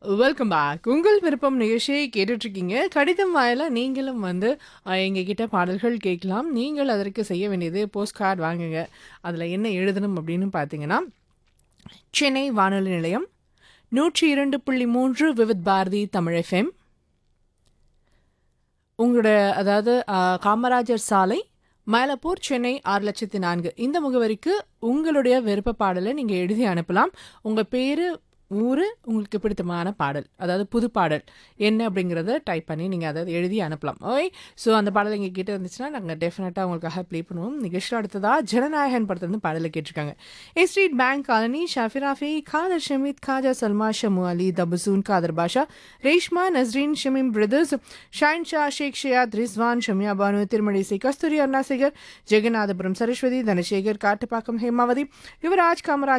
welcome back உங்கள் விருப்பம் நிகழ்ச்சியை கேட்டுட்ருக்கீங்க கடிதம் வாயில நீங்களும் வந்து அஹ், எங்ககிட்ட பாடல்கள் கேட்கலாம் நீங்கள் அதற்கு செய்ய வேண்டியது போஸ்ட் கார்டு வாங்குங்க அதில் என்ன எழுதணும் அப்படின்னு பார்த்தீங்கன்னா சென்னை வானொலி நிலையம் நூற்றி இரண்டு புள்ளி மூன்று விவித் பாரதி தமிழ் எஃப்எம் உங்களோட அதாவது அஹ், காமராஜர் சாலை மயிலப்பூர் சென்னை ஆறு லட்சத்தி நான்கு இந்த முகவரிக்கு உங்களுடைய விருப்ப பாடலை நீங்கள் எழுதி அனுப்பலாம் உங்கள் பேர் ஊர் உங்களுக்கு பிடித்தமான பாடல் அதாவது புது பாடல் என்ன அப்படிங்கிறத டைப் பண்ணி நீங்கள் அதை எழுதி அனுப்பலாம் ஓய் ஸோ அந்த பாடல் எங்கள் கிட்ட இருந்துச்சுன்னா நாங்கள் டெஃபினட்டாக உங்களுக்காக ப்ளே பண்ணுவோம் நிகழ்ச்சியில் அடுத்ததாக ஜனநாயகன் படத்துலேருந்து பாடலை கேட்டிருக்காங்க A street bank colony Shafirafi Khader Shameeth Khaja Salma Shamu Ali Tabusun Khader Basha Reshma Nasreen Shameem brothers Shahin Shah Sheikh Shiyad Rizwan Shamiya Banu திருமணிசை கஸ்தூரி அருணாசேகர் ஜெகநாதபுரம் சரஸ்வதி தனசேகர் காட்டுப்பாக்கம் ஹேமாவதி யுவராஜ் காமராஜ்